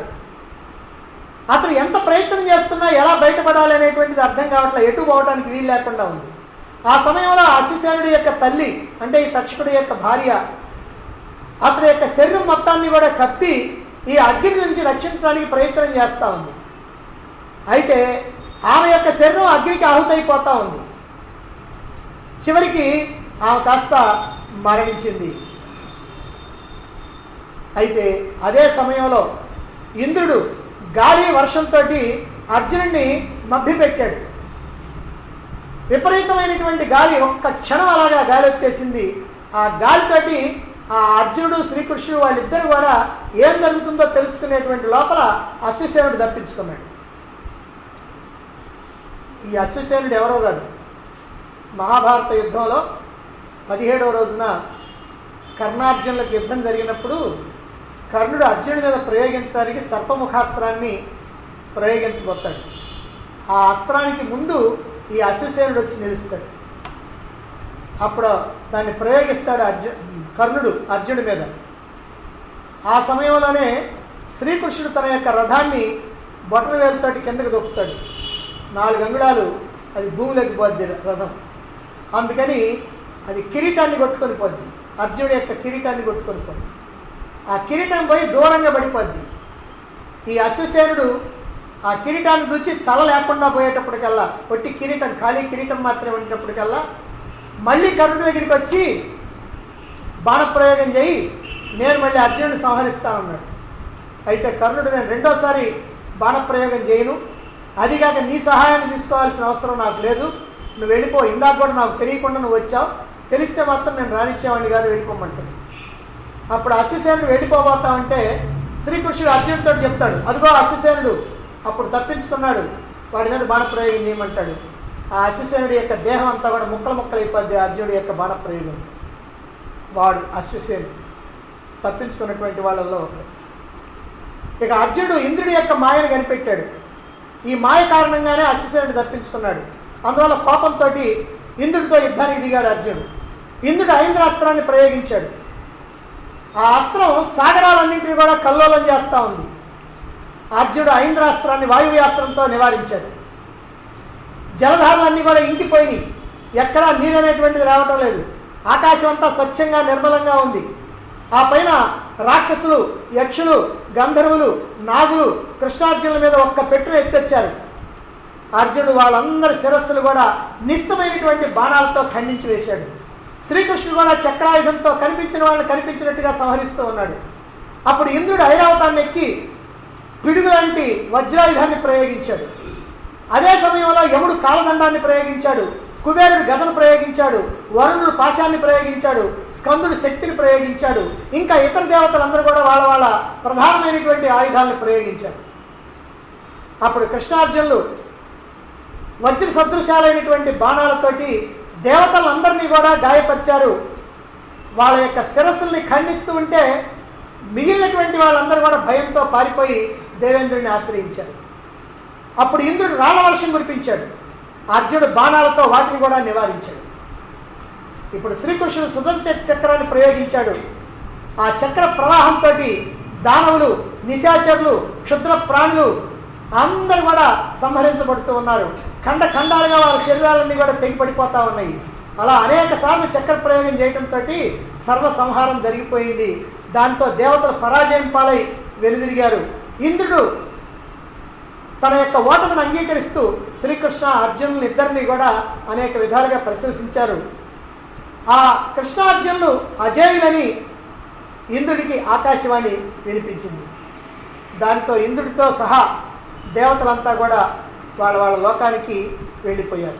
అతను ఎంత ప్రయత్నం చేస్తున్నా ఎలా బయటపడాలి అనేటువంటిది అర్థం కావట్లేదు ఎటు పోవడానికి వీలు లేకుండా ఉంది ఆ సమయంలో అశ్వసేనుడి యొక్క తల్లి అంటే ఈ తక్షకుడి యొక్క భార్య అతని యొక్క శరీరం మొత్తాన్ని కూడా కప్పి ఈ అగ్ని నుంచి రక్షించడానికి ప్రయత్నం చేస్తూ ఉంది అయితే ఆమె యొక్క శరీరం అగ్నికి ఆహుతైపోతా ఉంది చివరికి ఆమె కాస్త మరణించింది అయితే అదే సమయంలో ఇంద్రుడు గాలి వర్షంతో అర్జునుడిని మభ్యపెట్టాడు విపరీతమైనటువంటి గాలి ఒక్క క్షణం అలాగా గాలి వచ్చేసింది ఆ గాలితోటి ఆ అర్జునుడు శ్రీకృష్ణుడు వాళ్ళిద్దరు కూడా ఏం జరుగుతుందో తెలుసుకునేటువంటి లోపల అశ్వసేనుడు తప్పించుకున్నాడు ఈ అశ్వసేనుడు ఎవరో కాదు మహాభారత యుద్ధంలో పదిహేడవ రోజున కర్ణార్జునులకు యుద్ధం జరిగినప్పుడు కర్ణుడు అర్జునుడి మీద ప్రయోగించడానికి సర్పముఖాస్త్రాన్ని ప్రయోగించబోతాడు ఆ అస్త్రానికి ముందు ఈ అశ్వసేనుడు వచ్చి నిలుస్తాడు అప్పుడు దాన్ని ప్రయోగిస్తాడు అర్జు కర్ణుడు అర్జునుడి మీద ఆ సమయంలోనే శ్రీకృష్ణుడు తన యొక్క రథాన్ని బొటన వేలుతోటి కిందకి దొక్కుతాడు నాలుగు అంగుళాలు అది భూమిలోకి పోద్ది రథం అందుకని అది కిరీటాన్ని కొట్టుకొని పోద్ది అర్జునుడి యొక్క కిరీటాన్ని కొట్టుకొని పోద్ది ఆ కిరీటం పోయి దూరంగా పడిపోద్ది ఈ అశ్వసేనుడు ఆ కిరీటాన్ని చూచి తల లేకుండా పోయేటప్పటికల్లా పొట్టి కిరీటం ఖాళీ కిరీటం మాత్రమే ఉండేటప్పటికల్లా మళ్ళీ కర్ణుడి దగ్గరికి వచ్చి బాణప్రయోగం చేయి నేను మళ్ళీ అర్జునుడిని సంహరిస్తానన్నాడు అయితే కర్ణుడు నేను రెండోసారి బాణప్రయోగం చేయను అదిగాక నీ సహాయాన్ని తీసుకోవాల్సిన అవసరం నాకు లేదు నువ్వు వెళ్ళిపో ఇందాక కూడా నాకు తెలియకుండా నువ్వు వచ్చావు తెలిస్తే మాత్రం నేను రానిచ్చేవాడిని కాదు వెళ్ళిపోమంటాడు అప్పుడు అశ్వసేనుడు వెళ్ళిపోబోతామంటే శ్రీకృష్ణుడు అర్జునుడితో చెప్తాడు అదిగో అశ్వసేనుడు అప్పుడు తప్పించుకున్నాడు వాడి మీద బాణప్రయోగం చేయమంటాడు ఆ అశ్వసేనుడి యొక్క దేహం అంతా కూడా ముక్కలు ముక్కలు అయిపోద్ది అర్జునుడి యొక్క బాణప్రయోగం వాడు అశ్వసేనుడు తప్పించుకున్నటువంటి వాళ్ళల్లో ఒకడు ఇక అర్జునుడు ఇంద్రుడి యొక్క మాయను కనిపెట్టాడు ఈ మాయ కారణంగానే అశ్వసేనుడు తప్పించుకున్నాడు అందువల్ల కోపంతో ఇంద్రుడితో యుద్ధానికి దిగాడు అర్జునుడు ఇంద్రుడు ఐంద్రాస్త్రాన్ని ప్రయోగించాడు ఆ అస్త్రం సాగరాలన్నింటినీ కూడా కల్లోలం చేస్తూ ఉంది అర్జునుడు ఐంద్రాస్త్రాన్ని వాయువ్యాస్త్రంతో నివారించాడు జలధారలన్నీ కూడా ఇంకిపోయినాయి ఎక్కడా నీరు అనేటువంటిది రావటం లేదు ఆకాశం అంతా స్వచ్ఛంగా నిర్మలంగా ఉంది ఆ పైన రాక్షసులు యక్షులు గంధర్వులు నాగులు కృష్ణార్జునుల మీద ఒక్క పెట్టును ఎత్తొచ్చారు అర్జునుడు వాళ్ళందరి శిరస్సులు కూడా నిస్తమైనటువంటి బాణాలతో ఖండించి వేశాడు శ్రీకృష్ణుడు కూడా చక్రాయుధంతో కనిపించిన వాళ్ళని కనిపించినట్టుగా సంహరిస్తూ ఉన్నాడు అప్పుడు ఇంద్రుడు ఐరావతాన్ని ఎక్కి పిడుగు లాంటి వజ్రాయుధాన్ని ప్రయోగించాడు అదే సమయంలో యముడు కాలదండాన్ని ప్రయోగించాడు కుబేరుడు గదను ప్రయోగించాడు వరుణుడు పాశాన్ని ప్రయోగించాడు స్కందుడు శక్తిని ప్రయోగించాడు ఇంకా ఇతర దేవతలందరూ కూడా వాళ్ళ వాళ్ళ ప్రధానమైనటువంటి ఆయుధాలను ప్రయోగించారు అప్పుడు కృష్ణార్జునులు వజ్ర సదృశాలైనటువంటి బాణాలతోటి దేవతలందరినీ కూడా గాయపరిచారు వాళ్ళ యొక్క శిరస్సుల్ని ఖండిస్తూ ఉంటే మిగిలినటువంటి వాళ్ళందరూ కూడా భయంతో పారిపోయి దేవేంద్రుడిని ఆశ్రయించారు అప్పుడు ఇంద్రుడు రాళ్ళ వర్షం కురిపించాడు అర్జునుడు బాణాలతో వాటిని కూడా నివారించాడు ఇప్పుడు శ్రీకృష్ణుడు సుదర్శ చక్రాన్ని ప్రయోగించాడు ఆ చక్ర ప్రవాహంతో దానవులు నిశాచరులు క్షుద్ర ప్రాణులు అందరూ కూడా సంహరించబడుతూ ఉన్నారు ఖండ ఖండాలుగా వాళ్ళ శరీరాలన్నీ కూడా తెగిపడిపోతా ఉన్నాయి అలా అనేక సార్లు చక్ర ప్రయోగం చేయడంతో సర్వ సంహారం జరిగిపోయింది దాంతో దేవతలు పరాజయం పాలై వెనుదిరిగారు ఇంద్రుడు తన యొక్క ఓటమిని అంగీకరిస్తూ శ్రీకృష్ణ అర్జునులు ఇద్దరిని కూడా అనేక విధాలుగా ప్రశంసించారు ఆ కృష్ణార్జునులు అజేయులని ఇంద్రుడికి ఆకాశవాణి వినిపించింది దానితో ఇంద్రుడితో సహా దేవతలంతా కూడా వాళ్ళ వాళ్ళ లోకానికి వెళ్ళిపోయారు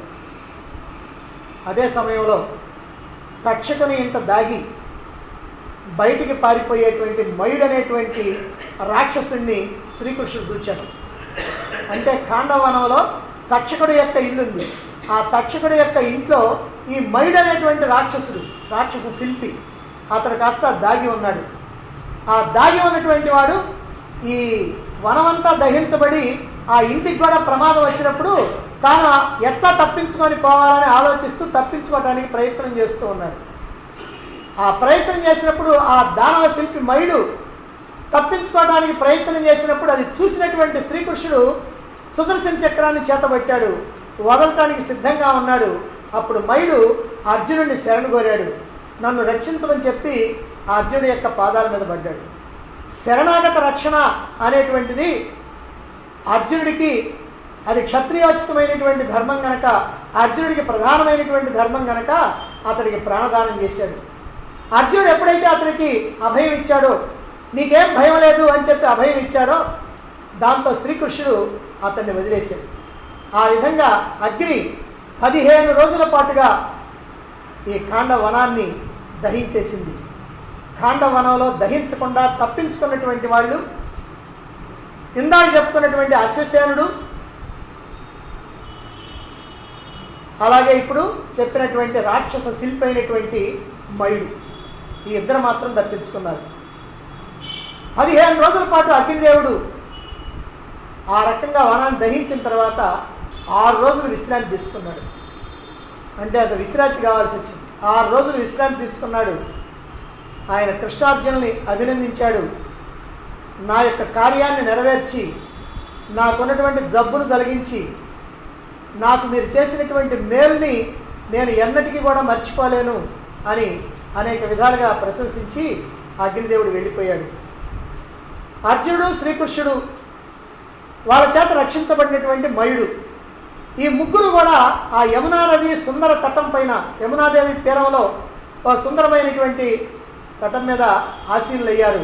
అదే సమయంలో తక్షకుని ఇంట దాగి బయటికి పారిపోయేటువంటి మయుడు అనేటువంటి రాక్షసుణ్ణి శ్రీకృష్ణుడు చూచాడు అంటే ఖాండవనంలో తక్షకుడి యొక్క ఇల్లుంది ఆ తక్షకుడి యొక్క ఇంట్లో ఈ మయుడు అనేటువంటి రాక్షసుడు రాక్షస శిల్పి అతడు కాస్త దాగి ఉన్నాడు ఆ దాగి ఉన్నటువంటి వాడు ఈ వనమంతా దహించబడి ఆ ఇంటికి కూడా ప్రమాదం వచ్చినప్పుడు తాను ఎట్లా తప్పించుకొని పోవాలని ఆలోచిస్తూ తప్పించుకోవడానికి ప్రయత్నం చేస్తూ ఉన్నాడు ఆ ప్రయత్నం చేసినప్పుడు ఆ దానవ శిల్పి మయుడు తప్పించుకోవడానికి ప్రయత్నం చేసినప్పుడు అది చూసినటువంటి శ్రీకృష్ణుడు సుదర్శన చక్రాన్ని చేతబట్టాడు వదలటానికి సిద్ధంగా ఉన్నాడు అప్పుడు మయుడు అర్జునుడిని శరణు కోరాడు నన్ను రక్షించమని చెప్పి ఆ అర్జునుడి యొక్క పాదాల మీద పడ్డాడు శరణాగత రక్షణ అనేటువంటిది అర్జునుడికి అది క్షత్రియోచితమైనటువంటి ధర్మం గనక అర్జునుడికి ప్రధానమైనటువంటి ధర్మం గనక అతడికి ప్రాణదానం చేశాడు అర్జునుడు ఎప్పుడైతే అతనికి అభయం ఇచ్చాడో నీకేం భయం లేదు అని చెప్పి అభయం ఇచ్చాడో దాంతో శ్రీకృష్ణుడు అతన్ని వదిలేశాడు ఆ విధంగా అగ్ని పదిహేను రోజుల పాటుగా ఈ కాండ వనాన్ని దహించేసింది కాండ వనంలో దహించకుండా తప్పించుకున్నటువంటి వాళ్ళు ఇందాక చెప్పుకున్నటువంటి అశ్వసేనుడు అలాగే ఇప్పుడు చెప్పినటువంటి రాక్షస శిల్పి అయినటువంటి మయుడు ఈ ఇద్దరు మాత్రం తప్పించుకున్నారు పదిహేను రోజుల పాటు అగ్నిదేవుడు ఆ రకంగా వనాన్ని దహించిన తర్వాత ఆరు రోజులు విశ్రాంతి తీసుకున్నాడు అంటే అది విశ్రాంతి కావాల్సి వచ్చింది ఆరు రోజులు విశ్రాంతి తీసుకున్నాడు ఆయన కృష్ణార్జునుని అభినందించాడు నా యొక్క కార్యాన్ని నెరవేర్చి నాకున్నటువంటి జబ్బును తొలగించి నాకు మీరు చేసినటువంటి మేల్ని నేను ఎన్నటికీ కూడా మర్చిపోలేను అని అనేక విధాలుగా ప్రశంసించి అగ్నిదేవుడు వెళ్ళిపోయాడు అర్జునుడు శ్రీకృష్ణుడు వాళ్ళ చేత రక్షించబడినటువంటి మయుడు ఈ ముగ్గురు కూడా ఆ యమునా నది సుందర తటం పైన యమునాదేవి తీరంలో ఒక సుందరమైనటువంటి తటం మీద ఆశీనులయ్యారు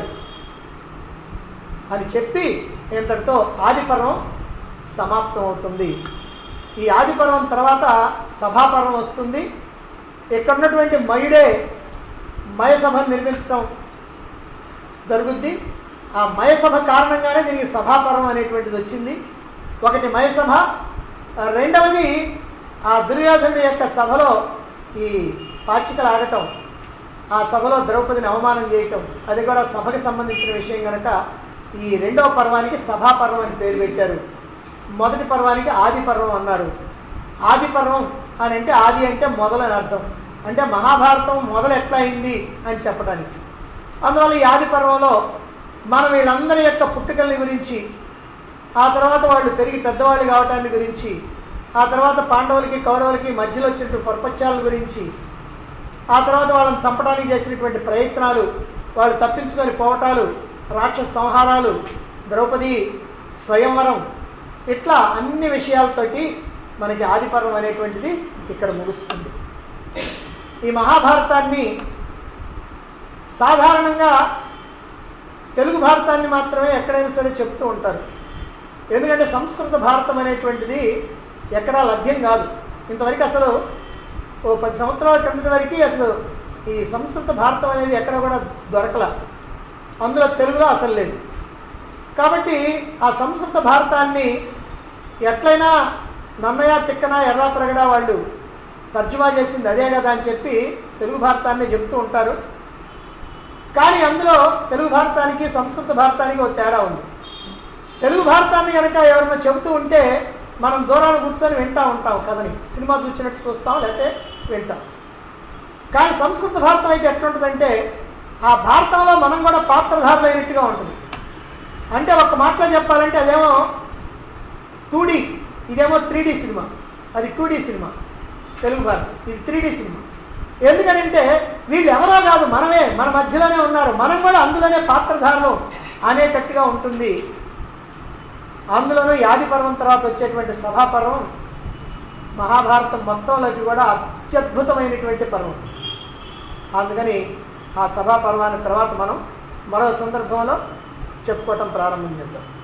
అని చెప్పి ఇంతటితో ఆదిపర్వం సమాప్తం అవుతుంది ఈ ఆదిపర్వం తర్వాత సభాపర్వం వస్తుంది ఇక్కడ ఉన్నటువంటి మయుడే మయసభను నిర్మించడం జరుగుద్ది ఆ మయసభ కారణంగానే దీనికి సభాపర్వం అనేటువంటిది వచ్చింది ఒకటి మయసభ ఆ రెండవది ఆ దుర్యోధనుడి యొక్క సభలో ఈ పాచికలు ఆడటం ఆ సభలో ద్రౌపదిని అవమానం చేయటం అది కూడా సభకి సంబంధించిన విషయం కనుక ఈ రెండవ పర్వానికి సభాపర్వం అని పేరు పెట్టారు మొదటి పర్వానికి ఆది పర్వం అన్నారు ఆది పర్వం అని అంటే ఆది అంటే మొదలు అని అర్థం అంటే మహాభారతం మొదలు ఎట్లా అయింది అని చెప్పడానికి అందువల్ల ఈ ఆది పర్వంలో మనం వీళ్ళందరి యొక్క పుట్టుకల్ని గురించి ఆ తర్వాత వాళ్ళు పెరిగి పెద్దవాళ్ళు కావటాన్ని గురించి ఆ తర్వాత పాండవులకి కౌరవులకి మధ్యలో వచ్చినటువంటి పర్పత్యాల గురించి ఆ తర్వాత వాళ్ళని చంపడానికి చేసినటువంటి ప్రయత్నాలు వాళ్ళు తప్పించుకొని పోవటాలు రాక్షస సంహారాలు ద్రౌపది స్వయంవరం ఇట్లా అన్ని విషయాలతోటి మనకి ఆదిపర్వం అనేటువంటిది ఇక్కడ ముగుస్తుంది ఈ మహాభారతాన్ని సాధారణంగా తెలుగు భారతాన్ని మాత్రమే ఎక్కడైనా సరే చెప్తూ ఉంటారు ఎందుకంటే సంస్కృత భారతం అనేటువంటిది ఎక్కడా లభ్యం కాదు ఇంతవరకు అసలు ఓ పది సంవత్సరాల కిందటి వరకు అసలు ఈ సంస్కృత భారతం అనేది ఎక్కడ కూడా దొరకల అందులో తెలుగులో అసలు లేదు కాబట్టి ఆ సంస్కృత భారతాన్ని ఎట్లయినా నన్నయ్య తిక్కన ఎర్రాప్రగడ వాళ్ళు తర్జుమా చేసింది అదే కదా అని చెప్పి తెలుగు భారతాన్ని చెప్తూ ఉంటారు కానీ అందులో తెలుగు భారతానికి సంస్కృత భారతానికి ఒక తేడా ఉంది తెలుగు భారతాన్ని కనుక ఎవరైనా చెబుతూ ఉంటే మనం దూరాలు కూర్చొని వింటూ ఉంటాం కథని సినిమా చూసినట్టు చూస్తాం లేకపోతే వింటాం కానీ సంస్కృత భారతం అయితే ఎట్లుంటుందంటే ఆ భారతంలో మనం కూడా పాత్రధారులు అయినట్టుగా ఉంటుంది అంటే ఒక మాటలో చెప్పాలంటే అదేమో టూ ఇదేమో త్రీ సినిమా అది టూ సినిమా తెలుగు భారతం ఇది త్రీ సినిమా ఎందుకనంటే వీళ్ళు ఎవరో కాదు మనమే మన మధ్యలోనే ఉన్నారు మనం కూడా అందులోనే పాత్రధారులు అనేటట్టుగా ఉంటుంది అందులోనూ యాది పర్వం తర్వాత వచ్చేటువంటి సభాపర్వం మహాభారతం మొత్తంలోకి కూడా అత్యద్భుతమైనటువంటి పర్వం అందుకని ఆ సభా పర్వాన్ని తర్వాత మనం మరో సందర్భంలో చెప్పుకోవటం ప్రారంభం చేద్దాం